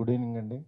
good evening అండి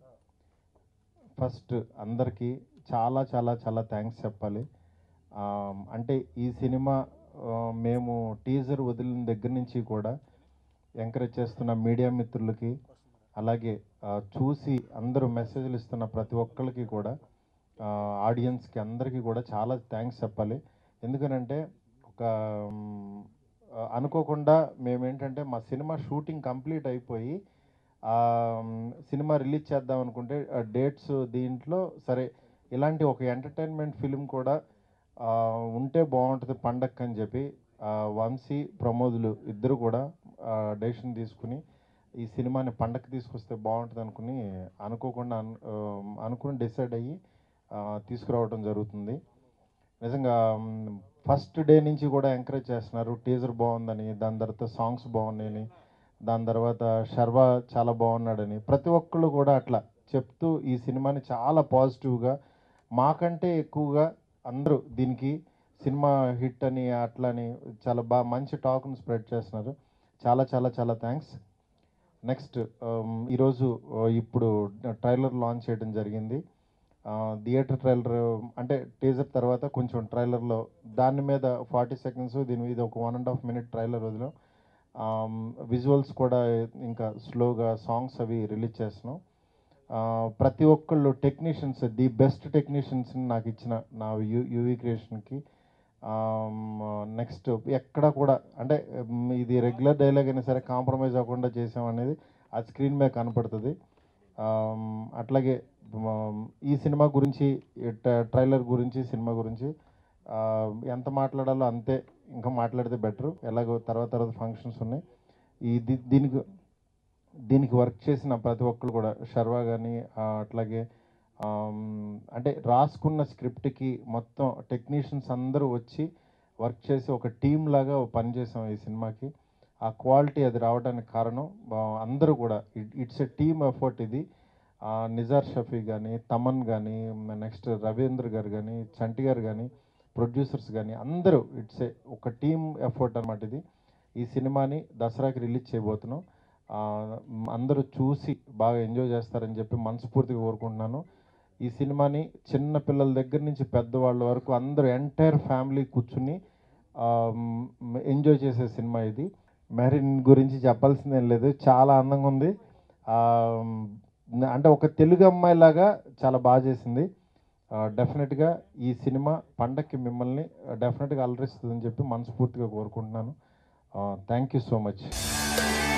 first అందరికీ చాలా చాలా చాలా థ్యాంక్స్ చెప్పాలి ఆ, అంటే ఈ సినిమా ఆ, మేము టీజర్ వదిలిన దగ్గర నుంచి కూడా ఎంకరేజ్ చేస్తున్న మీడియా మిత్రులకి అలాగే ఆ, చూసి అందరూ మెసేజ్లు ఇస్తున్న ప్రతి ఒక్కరికి కూడా ఆడియన్స్కి అందరికీ కూడా చాలా థ్యాంక్స్ చెప్పాలి ఎందుకనంటే ఒక మ్, ఆ, అనుకోకుండా మేమేంటంటే మా సినిమా షూటింగ్ కంప్లీట్ అయిపోయి ఆ, మ్, సినిమా రిలీజ్ చేద్దాం అనుకుంటే డేట్స్ దీంట్లో సరే ఇలాంటి ఒక ఎంటర్టైన్మెంట్ ఫిలిం కూడా ఆ, ఉంటే బాగుంటుంది పండగ అని చెప్పి ఆ, వంశీ ప్రమోదులు ఇద్దరు కూడా డెసిషన్ తీసుకుని ఈ సినిమాని పండగ తీసుకొస్తే బాగుంటుంది అనుకుని అనుకోకుండా అను ఆ, అనుకుని డిసైడ్ అయ్యి ఆ, తీసుకురావడం జరుగుతుంది నిజంగా ఫస్ట్ డే నుంచి కూడా ఎంకరేజ్ చేస్తున్నారు టీజర్ బాగుందని దాని తర్వాత సాంగ్స్ బాగున్నాయని దాని తర్వాత శర్వా చాలా బాగున్నాడని ప్రతి ఒక్కళ్ళు కూడా అట్లా చెప్తూ ఈ సినిమాని చాలా పాజిటివ్గా మాకంటే ఎక్కువగా అందరూ దీనికి సినిమా హిట్ అని అట్లని చాలా బాగా మంచి టాక్ని స్ప్రెడ్ చేస్తున్నారు చాలా చాలా చాలా థ్యాంక్స్ నెక్స్ట్ ఈరోజు ఆ, ఇప్పుడు ట్రైలర్ లాంచ్ చేయడం జరిగింది థియేటర్ ట్రైలర్ అంటే టీజర్ తర్వాత కొంచెం ట్రైలర్లో దాని మీద ఫార్టీ సెకండ్స్ దీని మీద ఒక one and half minute trailer వదిలాం విజువల్స్ కూడా ఇంకా స్లోగా సాంగ్స్ అవి రిలీజ్ చేస్తున్నాం ఆ, ప్రతి ఒక్కళ్ళు టెక్నీషియన్స్ ది బెస్ట్ టెక్నీషియన్స్ నాకు ఇచ్చిన నా యూ యూవీ క్రియేషన్కి నెక్స్ట్ ఎక్కడ కూడా అంటే మ్, ఇది రెగ్యులర్ డైలాగ్ అయినా సరే కాంప్రమైజ్ అవ్వకుండా చేసాం అనేది ఆ స్క్రీన్ మీద కనపడుతుంది ఆమ్, అట్లాగే మ్, ఈ సినిమా గురించి ట్రైలర్ గురించి సినిమా గురించి ఆ, ఎంత మాట్లాడాలో అంతే ఇంకా మాట్లాడితే బెటర్ ఎలాగో తర్వాత తర్వాత ఫంక్షన్స్ ఉన్నాయి ఈ దీ- దీనికి దీనికి వర్క్ చేసిన ప్రతి ఒక్కరు కూడా శర్వా కానీ అట్లాగే ఆమ్, అంటే రాసుకున్న స్క్రిప్ట్కి మొత్తం టెక్నీషియన్స్ అందరూ వచ్చి వర్క్ చేసి ఒక టీం లాగా పనిచేసాం ఈ సినిమాకి ఆ క్వాలిటీ అది రావడానికి కారణం ఆ, అందరూ కూడా ఇట్స్ ఎ టీమ్ ఎఫర్ట్ ఇది ఆ, నిజార్ షఫీ కానీ తమన్ కానీ నెక్స్ట్ రవీంద్ర గారు కానీ చంటి గారు కానీ ప్రొడ్యూసర్స్ కానీ అందరూ ఇట్స్ ఏ ఒక టీమ్ ఎఫర్ట్ అనమాట ఇది ఈ సినిమాని దసరాకి రిలీజ్ చేయబోతున్నాం ఆ, మ్, అందరూ చూసి బాగా ఎంజాయ్ చేస్తారని చెప్పి మనస్ఫూర్తిగా కోరుకుంటున్నాను ఈ సినిమాని చిన్న పిల్లల దగ్గర నుంచి పెద్దవాళ్ళ వరకు అందరూ ఎంటైర్ ఫ్యామిలీ కూర్చుని ఎంజాయ్ చేసే సినిమా ఇది మెరిన్ గురించి చెప్పాల్సిందేం లేదు చాలా అందంగా ఉంది ఆ, మ్, అంటే ఒక తెలుగు అమ్మాయిలాగా చాలా బాగా చేసింది డెఫినెట్గా ఈ సినిమా పండక్కి మిమ్మల్ని డెఫినెట్గా అలరిస్తుందని చెప్పి మనస్ఫూర్తిగా కోరుకుంటున్నాను థ్యాంక్ యూ సో మచ్